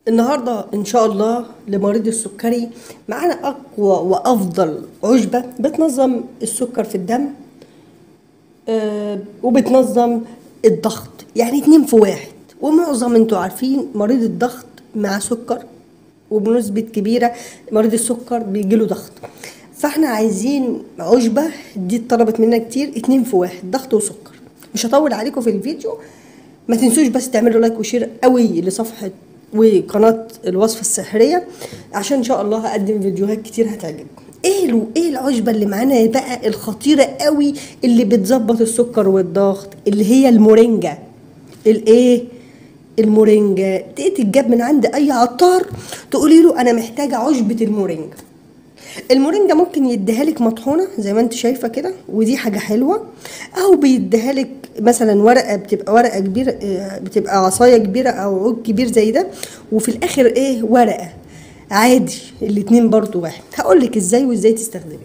النهارده ان شاء الله لمريض السكري معانا اقوى وافضل عشبه بتنظم السكر في الدم آه وبتنظم الضغط يعني اتنين في واحد ومعظم انتوا عارفين مريض الضغط مع سكر وبنسبة كبيرة مريض السكر بيجيله ضغط فاحنا عايزين عشبة دي اتطلبت مننا كتير اتنين في واحد ضغط وسكر مش هطول عليكم في الفيديو ما تنسوش بس تعملوا لايك وشير قوي لصفحة وقناة الوصفة السحرية عشان ان شاء الله هقدم فيديوهات كتير هتعجبكم ايه له ايه العشبة اللي معانا بقى الخطيرة قوي اللي بتظبط السكر والضغط اللي هي المورينجا الايه المورينجا تتجاب من عند اي عطار تقولي له انا محتاجه عشبه المورينجا المورينجا ممكن يديها لك مطحونه زي ما انت شايفه كده ودي حاجه حلوه او بيديها لك مثلا ورقه بتبقى ورقه كبيره آه، بتبقى عصايه كبيره او عود كبير زي ده وفي الاخر ايه ورقه عادي الاتنين برضو واحد هقول لك ازاي وازاي تستخدمي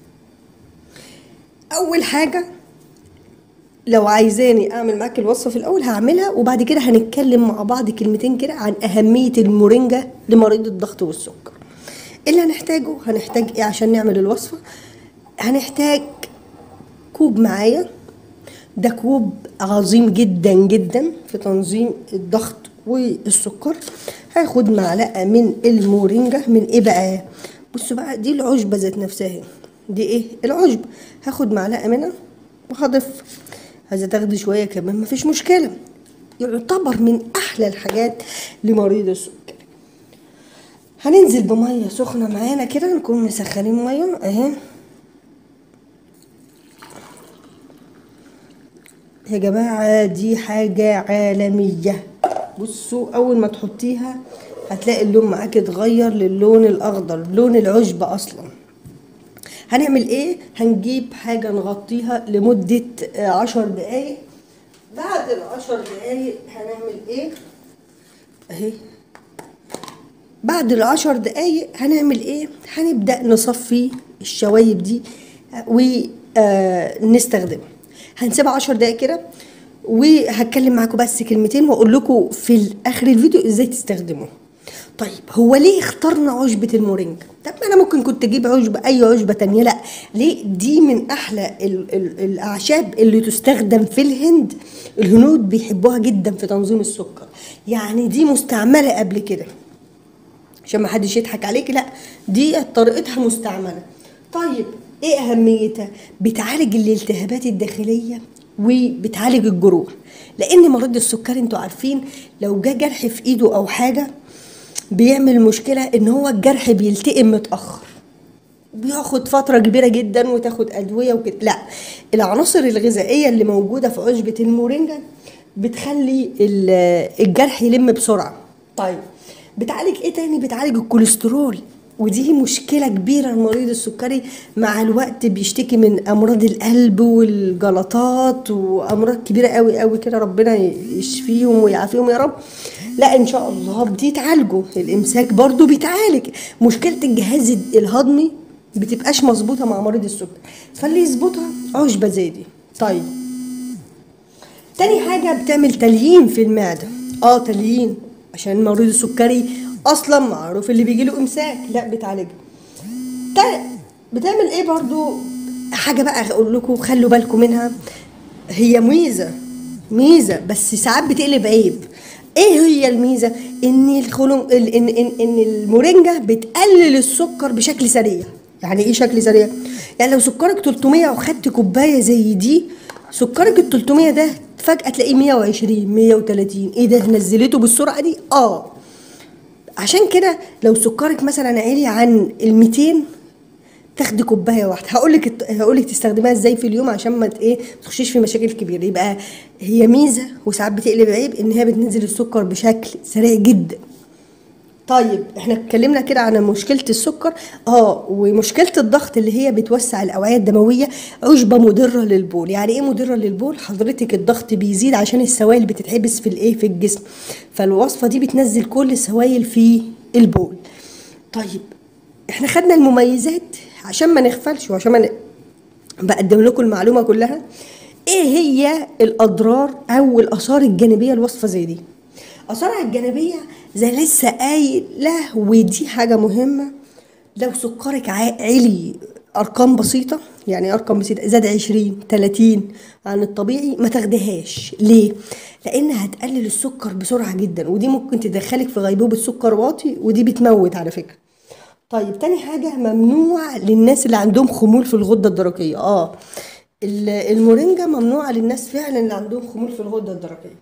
اول حاجه لو عايزاني اعمل معاك الوصفه في الاول هعملها وبعد كده هنتكلم مع بعض كلمتين كده عن اهميه المورينجا لمريض الضغط والسكر اللي هنحتاجه هنحتاج ايه عشان نعمل الوصفه هنحتاج كوب معايا ده كوب عظيم جدا جدا في تنظيم الضغط والسكر هاخد معلقه من المورينجا من ايه بقى بصوا بقى دي العشبه ذات نفسها اهي. دي ايه العشبه هاخد معلقه منها وهضيف عايزه تاخدي شويه كمان مفيش مشكله يعتبر من احلى الحاجات لمريض السكر هننزل بميه سخنه معانا كده نكون مسخنين ميه اهي يا جماعه دي حاجه عالميه بصوا اول ما تحطيها هتلاقي اللون معاك اتغير للون الاخضر لون العشبه اصلا هنعمل ايه هنجيب حاجة نغطيها لمدة آه، عشر دقايق بعد العشر دقايق هنعمل ايه اهي بعد العشر دقايق هنعمل ايه هنبدأ نصفي الشوايب دي ونستخدمها هنسيبها عشر دقايق كده وهتكلم معاكم بس كلمتين واقول لكم في اخر الفيديو ازاي تستخدموه طيب هو ليه اخترنا عشبة المورينجا؟ طب ما انا ممكن كنت اجيب عشبة اي عشبة تانية لا ليه دي من احلى ال ال الاعشاب اللي تستخدم في الهند الهنود بيحبوها جدا في تنظيم السكر يعني دي مستعملة قبل كده عشان ما حدش يضحك عليك لا دي طريقتها مستعمله طيب ايه اهميتها بتعالج الالتهابات الداخليه وبتعالج الجروح لان مريض السكري انتوا عارفين لو جه جرح في ايده او حاجه بيعمل مشكله ان هو الجرح بيلتئم متاخر بياخد فترة كبيرة جدا وتاخد أدوية وكده لا العناصر الغذائية اللي موجودة في عشبة المورينجا بتخلي ال- الجرح يلم بسرعة طيب بتعالج ايه تاني بتعالج الكوليسترول ودي مشكلة كبيرة لمريض السكري مع الوقت بيشتكي من أمراض القلب والجلطات وأمراض كبيرة قوي قوي كده ربنا يشفيهم ويعافيهم يا رب لا إن شاء الله بتتعالجوا الإمساك برضو بيتعالج مشكلة الجهاز الهضمي بتبقاش مظبوطة مع مريض السكر فاللي يظبطها عشبة زي دي طيب تاني حاجة بتعمل تليين في المعدة اه تليين عشان مريض السكري اصلا معروف اللي بيجيله امساك لا بتعالجها تا- بتعمل ايه برضو حاجة بقى اقول لكم خلوا بالكم منها هي ميزة ميزة بس ساعات بتقلب عيب ايه هي الميزة ان الخلم ال- ان ان, إن المورينجا بتقلل السكر بشكل سريع يعني ايه شكل سريع يعني لو سكرك 300 وخدت كوباية زي دي سكرك ال 300 ده فجأة تلاقيه 120 130 ايه ده نزلته بالسرعة دي اه عشان كده لو سكرك مثلا عالي عن ال 200 تاخدي كوبايه واحده هقول لك هقول لك تستخدميها ازاي في اليوم عشان ما ت- ايه ما تخشيش في مشاكل كبيره يبقى هي ميزه وساعات بتقلب عيب ان هي بتنزل السكر بشكل سريع جدا طيب احنا اتكلمنا كده عن مشكله السكر اه ومشكله الضغط اللي هي بتوسع الاوعيه الدمويه عشبه مضره للبول يعني ايه مضره للبول حضرتك الضغط بيزيد عشان السوائل بتتحبس في الايه في الجسم فالوصفه دي بتنزل كل السوائل في البول طيب احنا خدنا المميزات عشان ما نغفلش وعشان ما ن... بقدم لكم المعلومه كلها ايه هي الاضرار او الاثار الجانبيه لوصفه زي دي اثارها الجانبيه زي لسه قايله ودي حاجه مهمه لو سكرك عا- عالي ارقام بسيطه يعني ارقام بسيطه زاد 20 30 عن الطبيعي ما تاخديهاش ليه لانها هتقلل السكر بسرعه جدا ودي ممكن تدخلك في غيبوبه سكر واطي ودي بتموت على فكره طيب تاني حاجة ممنوع للناس اللي عندهم خمول في الغدة الدرقية اه ال- المورينجا ممنوعة للناس فعلا اللي عندهم خمول في الغدة الدرقية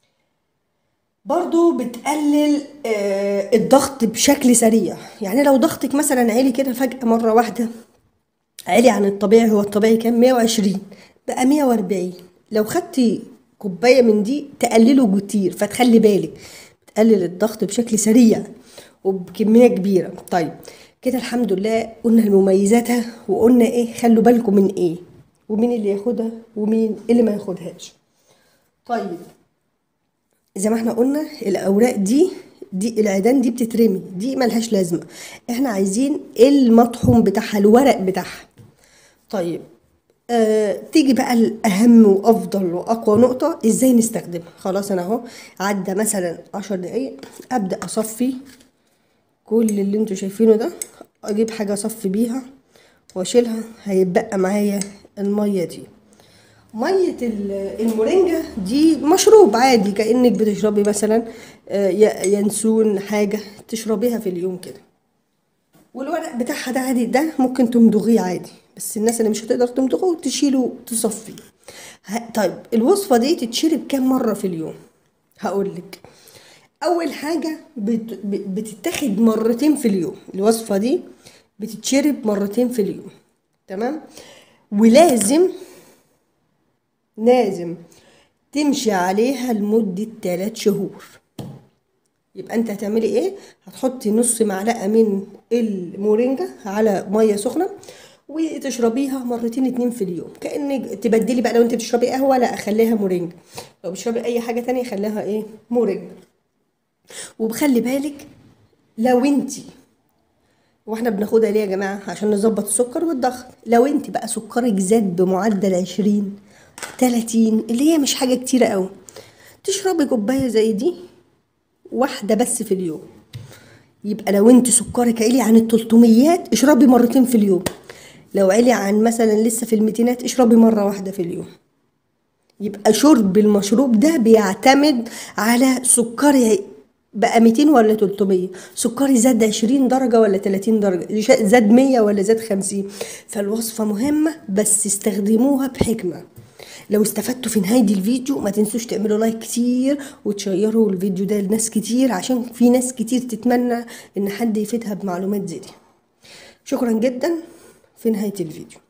برضو بتقلل آه الضغط بشكل سريع يعني لو ضغطك مثلا عالي كده فجأة مرة واحدة عالي عن الطبيعي هو الطبيعي كام 120 بقى 140 لو خدتي كوبايه من دي تقلله كتير فتخلي بالك بتقلل الضغط بشكل سريع وبكميه كبيره طيب كده الحمد لله قلنا المميزاتها وقلنا ايه خلوا بالكم من ايه ومين اللي ياخدها ومين اللي ما ياخدهاش طيب زي ما احنا قلنا الاوراق دي دي العيدان دي بتترمي دي ملهاش لازمه احنا عايزين المطحون بتاعها الورق بتاعها طيب آه تيجي بقى الاهم وافضل واقوى نقطه ازاي نستخدمها خلاص انا اهو عدى مثلا عشر دقايق ابدا اصفي كل اللي انتوا شايفينه ده اجيب حاجه اصفي بيها واشيلها هيتبقى معايا الميه دي ميه ال- المورينجا دي مشروب عادي كانك بتشربي مثلا آه، ي- ينسون حاجه تشربيها في اليوم كده والورق بتاعها ده عادي ده ممكن تمضغيه عادي بس الناس اللي مش هتقدر تمضغه تشيله تصفيه ه- طيب الوصفه دي تتشرب كام مره في اليوم هقول لك اول حاجه بت... ب- بتتاخد مرتين في اليوم الوصفه دي بتتشرب مرتين في اليوم تمام ولازم لازم تمشي عليها لمدة تلات شهور يبقى انت هتعملي ايه هتحطي نص معلقة من المورينجا على مية سخنة وتشربيها مرتين اتنين في اليوم كأنك تبدلي بقى لو انت بتشربي قهوة لا خليها مورينجا لو بتشربي اي حاجة تانية خليها ايه مورينجا وبخلي بالك لو انتي واحنا بناخدها ليه يا جماعه عشان نظبط السكر والضغط لو انت بقى سكرك زاد بمعدل 20 30 اللي هي مش حاجه كتيره قوي تشربي كوبايه زي دي واحده بس في اليوم يبقى لو انت سكرك عالي عن ال 300 اشربي مرتين في اليوم لو عالي عن مثلا لسه في الميتينات اشربي مره واحده في اليوم يبقى شرب المشروب ده بيعتمد على سكري بقى 200 ولا 300 سكري زاد 20 درجة ولا 30 درجة ش- زاد 100 ولا زاد 50 فالوصفة مهمة بس استخدموها بحكمة لو استفدتوا في نهاية الفيديو ما تنسوش تعملوا لايك كتير وتشيروا الفيديو ده لناس كتير عشان في ناس كتير تتمنى ان حد يفيدها بمعلومات زي دي شكرا جدا في نهاية الفيديو